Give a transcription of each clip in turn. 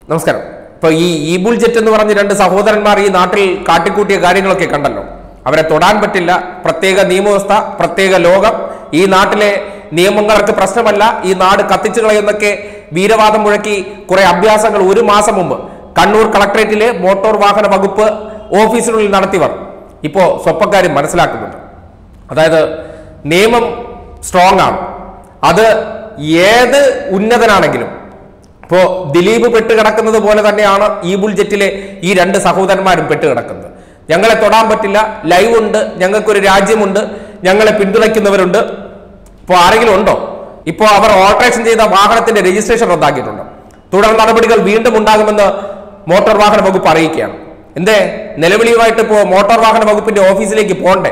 നമസ്കാരം ഇപ്പൊ ഈ ഈ ബുൾജെറ്റ് എന്ന് പറഞ്ഞ് രണ്ട് സഹോദരന്മാർ ഈ നാട്ടിൽ കാട്ടിക്കൂട്ടിയ കാര്യങ്ങളൊക്കെ കണ്ടല്ലോ അവരെ തൊടാൻ പറ്റില്ല പ്രത്യേക നിയമവ്യവസ്ഥ പ്രത്യേക ലോകം ഈ നാട്ടിലെ നിയമങ്ങൾക്ക് പ്രശ്നമല്ല ഈ നാട് കത്തിച്ചു കളയുന്നൊക്കെ വീരവാദം മുഴക്കി കുറെ അഭ്യാസങ്ങൾ ഒരു മാസം മുമ്പ് കണ്ണൂർ കളക്ടറേറ്റിലെ മോട്ടോർ വാഹന വകുപ്പ് ഓഫീസിനുള്ളിൽ നടത്തിയവർ ഇപ്പോ സ്വപ്പക്കാരും മനസ്സിലാക്കുന്നുണ്ട് അതായത് നിയമം സ്ട്രോങ് ആണ് അത് ഏത് ഉന്നതനാണെങ്കിലും ഇപ്പോ ദിലീപ് പെട്ടുകിടക്കുന്നത് പോലെ തന്നെയാണ് ഈ ബുൾജെറ്റിലെ ഈ രണ്ട് സഹോദരന്മാരും പെട്ടുകിടക്കുന്നത് ഞങ്ങളെ തൊടാൻ പറ്റില്ല ലൈവ് ഉണ്ട് ഞങ്ങൾക്കൊരു രാജ്യമുണ്ട് ഞങ്ങളെ പിന്തുണയ്ക്കുന്നവരുണ്ട് ഇപ്പോൾ ആരെങ്കിലും ഉണ്ടോ ഇപ്പോൾ അവർ ഓൾട്രേഷൻ ചെയ്ത വാഹനത്തിന്റെ രജിസ്ട്രേഷൻ റദ്ദാക്കിയിട്ടുണ്ട് തുടർ നടപടികൾ വീണ്ടും ഉണ്ടാകുമെന്ന് മോട്ടോർ വാഹന വകുപ്പ് അറിയിക്കുകയാണ് എന്തേ നിലവിളിയുമായിട്ട് ഇപ്പോൾ മോട്ടോർ വാഹന വകുപ്പിന്റെ ഓഫീസിലേക്ക് പോകണ്ടേ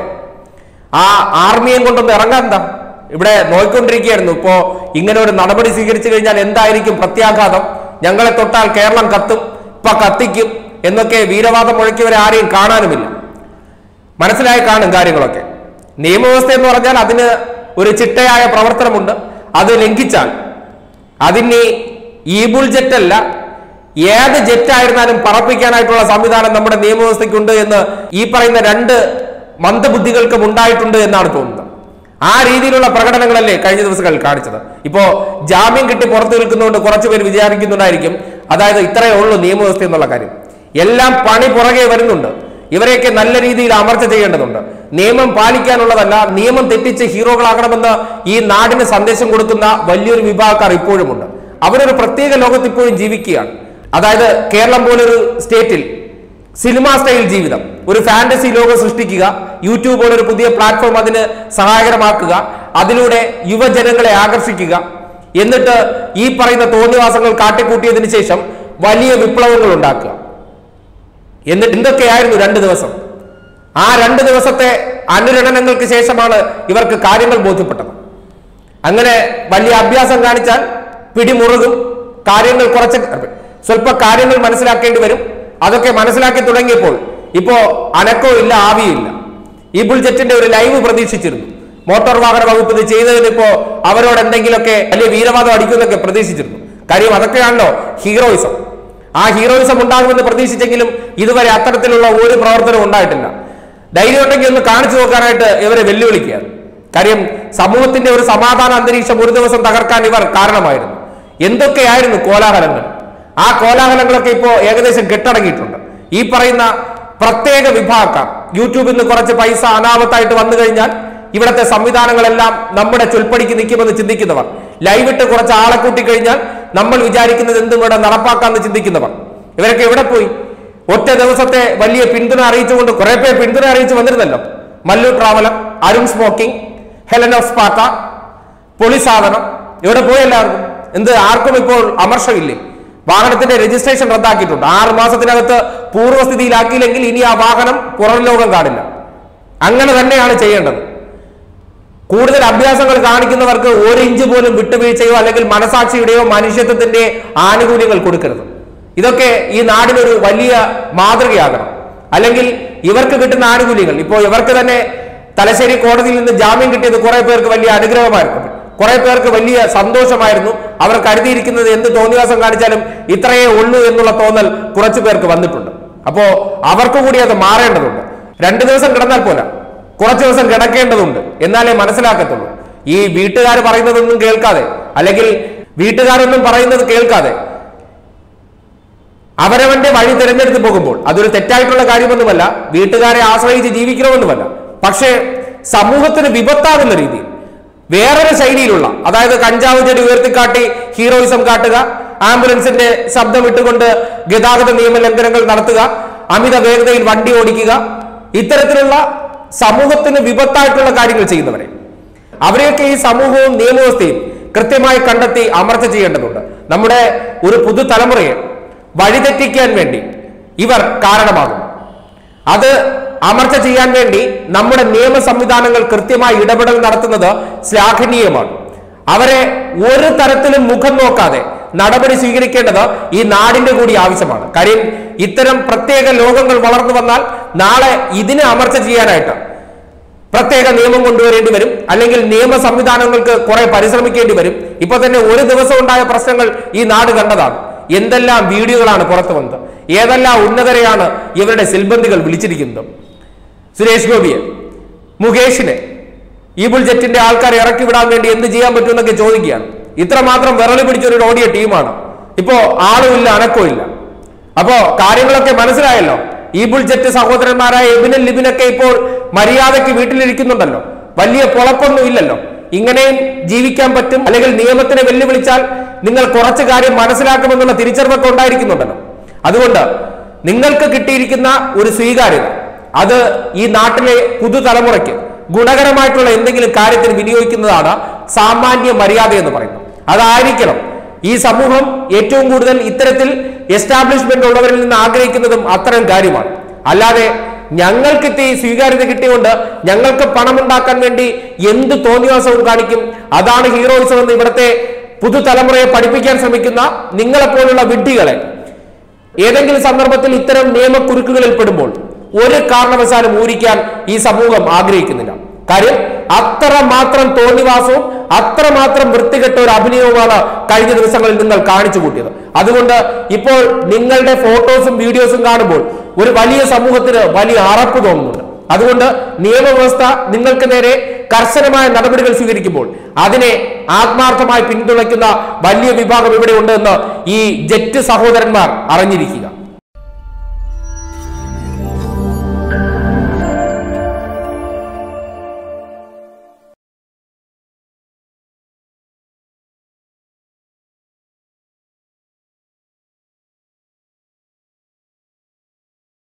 ആ ആർമിയും കൊണ്ടൊന്ന് ഇറങ്ങാൻ എന്താ ഇവിടെ നോയിക്കൊണ്ടിരിക്കുകയായിരുന്നു ഇപ്പോ ഇങ്ങനെ ഒരു നടപടി സ്വീകരിച്ചു കഴിഞ്ഞാൽ എന്തായിരിക്കും പ്രത്യാഘാതം ഞങ്ങളെ തൊട്ടാൽ കേരളം കത്തും ഇപ്പൊ കത്തിക്കും എന്നൊക്കെ വീരവാദം മുഴക്കിയവരെ ആരെയും കാണാനുമില്ല മനസ്സിലായി കാണും കാര്യങ്ങളൊക്കെ നിയമവ്യവസ്ഥ എന്ന് പറഞ്ഞാൽ അതിന് ഒരു ചിട്ടയായ പ്രവർത്തനമുണ്ട് അത് ലംഘിച്ചാൽ അതിന് ഈ ബുൾ ജെറ്റ് അല്ല ഏത് ജെറ്റ് ആയിരുന്നാലും പറപ്പിക്കാനായിട്ടുള്ള സംവിധാനം നമ്മുടെ നിയമവ്യവസ്ഥയ്ക്കുണ്ട് എന്ന് ഈ പറയുന്ന രണ്ട് മന്ദബുദ്ധികൾക്കും ഉണ്ടായിട്ടുണ്ട് എന്നാണ് തോന്നുന്നത് ആ രീതിയിലുള്ള പ്രകടനങ്ങളല്ലേ കഴിഞ്ഞ ദിവസങ്ങളിൽ കാണിച്ചത് ഇപ്പോ ജാമ്യം കിട്ടി പുറത്തു നിൽക്കുന്നതുകൊണ്ട് കുറച്ചുപേർ വിചാരിക്കുന്നുണ്ടായിരിക്കും അതായത് ഇത്രയേ ഉള്ളൂ നിയമവ്യവസ്ഥ എന്നുള്ള കാര്യം എല്ലാം പണി പുറകെ വരുന്നുണ്ട് ഇവരെയൊക്കെ നല്ല രീതിയിൽ അമർച്ച ചെയ്യേണ്ടതുണ്ട് നിയമം പാലിക്കാനുള്ളതല്ല നിയമം തെറ്റിച്ച് ഹീറോകളാകണമെന്ന് ഈ നാടിന് സന്ദേശം കൊടുക്കുന്ന വലിയൊരു വിഭാഗക്കാർ ഇപ്പോഴുമുണ്ട് അവരൊരു പ്രത്യേക ലോകത്ത് ഇപ്പോഴും ജീവിക്കുകയാണ് അതായത് കേരളം പോലൊരു സ്റ്റേറ്റിൽ സിനിമ സ്റ്റൈൽ ജീവിതം ഒരു ഫാന്റസി ലോകം സൃഷ്ടിക്കുക യൂട്യൂബ് പോലൊരു പുതിയ പ്ലാറ്റ്ഫോം അതിന് സഹായകരമാക്കുക അതിലൂടെ യുവജനങ്ങളെ ആകർഷിക്കുക എന്നിട്ട് ഈ പറയുന്ന തോന്നിവാസങ്ങൾ കാട്ടിക്കൂട്ടിയതിനു ശേഷം വലിയ വിപ്ലവങ്ങൾ ഉണ്ടാക്കുക എന്നിട്ട് എന്തൊക്കെയായിരുന്നു രണ്ട് ദിവസം ആ രണ്ട് ദിവസത്തെ അനുരണനങ്ങൾക്ക് ശേഷമാണ് ഇവർക്ക് കാര്യങ്ങൾ ബോധ്യപ്പെട്ടത് അങ്ങനെ വലിയ അഭ്യാസം കാണിച്ചാൽ പിടിമുറുകും കാര്യങ്ങൾ കുറച്ച് സ്വല്പ കാര്യങ്ങൾ മനസ്സിലാക്കേണ്ടി വരും അതൊക്കെ മനസ്സിലാക്കി തുടങ്ങിയപ്പോൾ ഇപ്പോ അനക്കോ ഇല്ല ആവിയും ഇല്ല ഈ ബുൾജെറ്റിന്റെ ഒരു ലൈവ് പ്രതീക്ഷിച്ചിരുന്നു മോട്ടോർ വാഹന വകുപ്പ് ഇത് ചെയ്തതിന് ഇപ്പോ അവരോട് എന്തെങ്കിലുമൊക്കെ വലിയ വീരവാദം അടിക്കുമെന്നൊക്കെ പ്രതീക്ഷിച്ചിരുന്നു കാര്യം അതൊക്കെയാണല്ലോ ഹീറോയിസം ആ ഹീറോയിസം ഉണ്ടാകുമെന്ന് പ്രതീക്ഷിച്ചെങ്കിലും ഇതുവരെ അത്തരത്തിലുള്ള ഒരു പ്രവർത്തനവും ഉണ്ടായിട്ടില്ല ധൈര്യം ഉണ്ടെങ്കിൽ ഒന്ന് കാണിച്ചു നോക്കാനായിട്ട് ഇവരെ വെല്ലുവിളിക്കുകയാണ് കാര്യം സമൂഹത്തിന്റെ ഒരു സമാധാന അന്തരീക്ഷം ഒരു ദിവസം തകർക്കാൻ ഇവർ കാരണമായിരുന്നു എന്തൊക്കെയായിരുന്നു കോലാഹലങ്ങൾ ആ കോലാഹലങ്ങളൊക്കെ ഇപ്പോ ഏകദേശം കെട്ടടങ്ങിയിട്ടുണ്ട് ഈ പറയുന്ന പ്രത്യേക വിഭാഗക്കാർ യൂട്യൂബിൽ നിന്ന് കുറച്ച് പൈസ അനാമത്തായിട്ട് വന്നു കഴിഞ്ഞാൽ ഇവിടുത്തെ സംവിധാനങ്ങളെല്ലാം നമ്മുടെ ചൊൽപ്പടിക്ക് നിൽക്കുമെന്ന് ചിന്തിക്കുന്നവർ ലൈവിട്ട് കുറച്ച് ആളെ കൂട്ടിക്കഴിഞ്ഞാൽ നമ്മൾ വിചാരിക്കുന്നത് എന്തും ഇവിടെ നടപ്പാക്കാമെന്ന് ചിന്തിക്കുന്നവർ ഇവരൊക്കെ എവിടെ പോയി ഒറ്റ ദിവസത്തെ വലിയ പിന്തുണ അറിയിച്ചുകൊണ്ട് കുറെ പേർ പിന്തുണ അറിയിച്ചു വന്നിരുന്നല്ലോ Mallu traveller Arun smoking Helen of Sparta പൊളി സാധനം എവിടെ പോയി എല്ലാവർക്കും എന്ത് ആർക്കും ഇപ്പോൾ അമർഷമില്ലേ വാഹനത്തിന്റെ രജിസ്ട്രേഷൻ റദ്ദാക്കിയിട്ടുണ്ട് ആറ് മാസത്തിനകത്ത് പൂർവ്വസ്ഥിതിയിലാക്കിയില്ലെങ്കിൽ ഇനി ആ വാഹനം പുറം ലോകം കാണില്ല അങ്ങനെ തന്നെയാണ് ചെയ്യേണ്ടത് കൂടുതൽ അഭ്യാസങ്ങൾ കാണിക്കുന്നവർക്ക് ഒരു ഇഞ്ച് പോലും വിട്ടുവീഴ്ചയോ അല്ലെങ്കിൽ മനസാക്ഷിയുടെയോ മനുഷ്യത്വത്തിന്റെ ആനുകൂല്യങ്ങൾ കൊടുക്കരുത് ഇതൊക്കെ ഈ നാടിനൊരു വലിയ മാതൃകയാകണം അല്ലെങ്കിൽ ഇവർക്ക് കിട്ടുന്ന ആനുകൂല്യങ്ങൾ ഇപ്പോൾ ഇവർക്ക് തന്നെ തലശ്ശേരി കോടതിയിൽ നിന്ന് ജാമ്യം കിട്ടിയത് കുറെ പേർക്ക് വലിയ അനുഗ്രഹമായിരുന്നു കുറെ പേർക്ക് വലിയ സന്തോഷമായിരുന്നു അവർ കരുതിയിരിക്കുന്നത് എന്ത് തോന്നിവാസം കാണിച്ചാലും ഇത്രയേ ഉള്ളൂ എന്നുള്ള തോന്നൽ കുറച്ചു പേർക്ക് വന്നിട്ടുണ്ട് അപ്പോ അവർക്ക് കൂടി അത് മാറേണ്ടതുണ്ട് രണ്ടു ദിവസം കിടന്നാൽ പോരാ കുറച്ചു ദിവസം കിടക്കേണ്ടതുണ്ട് എന്നാലേ മനസ്സിലാക്കത്തുള്ളൂ ഈ വീട്ടുകാർ പറയുന്നതൊന്നും കേൾക്കാതെ അല്ലെങ്കിൽ വീട്ടുകാരൊന്നും പറയുന്നത് കേൾക്കാതെ അവരവന്റെ വഴി തിരഞ്ഞെടുത്ത് പോകുമ്പോൾ അതൊരു തെറ്റായിട്ടുള്ള കാര്യമൊന്നുമല്ല വീട്ടുകാരെ ആശ്രയിച്ച് ജീവിക്കണമെന്നുമല്ല പക്ഷേ സമൂഹത്തിന് വിപത്താകുന്ന രീതിയിൽ വേറൊരു ശൈലിയിലുള്ള അതായത് കഞ്ചാവ് ചെടി ഉയർത്തിക്കാട്ടി ഹീറോയിസം കാട്ടുക ആംബുലൻസിന്റെ ശബ്ദം ഇട്ടുകൊണ്ട് ഗതാഗത നിയമലംഘനങ്ങൾ നടത്തുക അമിത വേഗതയിൽ വണ്ടി ഓടിക്കുക ഇത്തരത്തിലുള്ള സമൂഹത്തിന് വിപത്തായിട്ടുള്ള കാര്യങ്ങൾ ചെയ്യുന്നവരെ അവരെയൊക്കെ ഈ സമൂഹവും നിയമവ്യവസ്ഥയും കൃത്യമായി കണ്ടെത്തി അമർച്ച ചെയ്യേണ്ടതുണ്ട് നമ്മുടെ ഒരു പുതുതലമുറയെ വഴിതെറ്റിക്കാൻ വേണ്ടി ഇവർ കാരണമാകുന്നു അത് അമർച്ച ചെയ്യാൻ വേണ്ടി നമ്മുടെ നിയമ സംവിധാനങ്ങൾ കൃത്യമായി ഇടപെടൽ നടത്തുന്നത് ശ്ലാഘനീയമാണ് അവരെ ഒരു തരത്തിലും മുഖം നോക്കാതെ നടപടി സ്വീകരിക്കേണ്ടത് ഈ നാടിന്റെ കൂടി ആവശ്യമാണ് കാര്യം ഇത്തരം പ്രത്യേക ലോകങ്ങൾ വളർന്നു വന്നാൽ നാളെ ഇതിനെ അമർച്ച ചെയ്യാനായിട്ട് പ്രത്യേക നിയമം കൊണ്ടുവരേണ്ടി വരും അല്ലെങ്കിൽ നിയമ സംവിധാനങ്ങൾക്ക് കുറെ പരിശ്രമിക്കേണ്ടി വരും ഇപ്പൊ തന്നെ ഒരു ദിവസം ഉണ്ടായ പ്രശ്നങ്ങൾ ഈ നാട് കണ്ടതാണ് എന്തെല്ലാം വീഡിയോകളാണ് പുറത്തു വന്നത് ഏതെല്ലാം ഉന്നതരെയാണ് ഇവരുടെ സിൽബന്ധികൾ വിളിച്ചിരിക്കുന്നത് സുരേഷ് ഗോപിയെ മുകേഷിനെ ഈ ബുൾജെറ്റിന്റെ ആൾക്കാരെ ഇറക്കി വിടാൻ വേണ്ടി എന്ത് ചെയ്യാൻ പറ്റുമെന്നൊക്കെ ചോദിക്കുകയാണ് ഇത്രമാത്രം വിറളി പിടിച്ചൊരു ഓടിയ ടീമാണ് ഇപ്പോ ആളുമില്ല അനക്കമില്ല അപ്പോ കാര്യങ്ങളൊക്കെ മനസ്സിലായല്ലോ ഈ ബുൾജെറ്റ് സഹോദരന്മാരായ എബിനും ലിബിനൊക്കെ ഇപ്പോൾ മര്യാദയ്ക്ക് വീട്ടിലിരിക്കുന്നുണ്ടല്ലോ വലിയ പൊളപ്പൊന്നും ഇല്ലല്ലോ ഇങ്ങനെയും ജീവിക്കാൻ പറ്റും അല്ലെങ്കിൽ നിയമത്തിനെ വെല്ലുവിളിച്ചാൽ നിങ്ങൾ കുറച്ച് കാര്യം മനസ്സിലാക്കുമെന്നുള്ള തിരിച്ചറിവൊക്കെ ഉണ്ടായിരിക്കുന്നുണ്ടല്ലോ അതുകൊണ്ട് നിങ്ങൾക്ക് കിട്ടിയിരിക്കുന്ന ഒരു സ്വീകാര്യത അത് ഈ നാട്ടിലെ പുതുതലമുറയ്ക്ക് ഗുണകരമായിട്ടുള്ള എന്തെങ്കിലും കാര്യത്തിന് വിനിയോഗിക്കുന്നതാണ് സാമാന്യ മര്യാദ എന്ന് പറയുന്നത് അതായിരിക്കണം ഈ സമൂഹം ഏറ്റവും കൂടുതൽ ഇത്തരത്തിൽ എസ്റ്റാബ്ലിഷ്മെന്റ് ഉള്ളവരിൽ നിന്ന് ആഗ്രഹിക്കുന്നതും അത്തരം കാര്യമാണ് അല്ലാതെ ഞങ്ങൾക്ക് ഈ സ്വീകാര്യത കിട്ടിയുകൊണ്ട് ഞങ്ങൾക്ക് പണമുണ്ടാക്കാൻ വേണ്ടി എന്ത് തോന്നിവാസവും കാണിക്കും അതാണ് ഹീറോയിസം എന്ന് ഇവിടുത്തെ പുതുതലമുറയെ പഠിപ്പിക്കാൻ ശ്രമിക്കുന്ന നിങ്ങളെപ്പോലുള്ള വിഡ്ഢികളെ ഏതെങ്കിലും സന്ദർഭത്തിൽ ഇത്തരം നിയമക്കുരുക്കുകളിൽ പെടുമ്പോൾ ഒരു കാരണവശാലും ഊരിക്കാൻ ഈ സമൂഹം ആഗ്രഹിക്കുന്നില്ല കാര്യം അത്ര മാത്രം തോന്നിവാസവും അത്രമാത്രം വൃത്തികെട്ട ഒരു അഭിനയവുമാണ് കഴിഞ്ഞ ദിവസങ്ങളിൽ നിങ്ങൾ കാണിച്ചു കൂട്ടിയത് അതുകൊണ്ട് ഇപ്പോൾ നിങ്ങളുടെ ഫോട്ടോസും വീഡിയോസും കാണുമ്പോൾ ഒരു വലിയ സമൂഹത്തിന് വലിയ അറപ്പ് തോന്നുന്നുണ്ട് അതുകൊണ്ട് നിയമവ്യവസ്ഥ നിങ്ങൾക്ക് നേരെ കർശനമായ നടപടികൾ സ്വീകരിക്കുമ്പോൾ അതിനെ ആത്മാർത്ഥമായി പിന്തുണയ്ക്കുന്ന വലിയ വിഭാഗം ഇവിടെ ഉണ്ട് എന്ന് ഈ ജെറ്റ് സഹോദരന്മാർ അറിഞ്ഞിരിക്കുക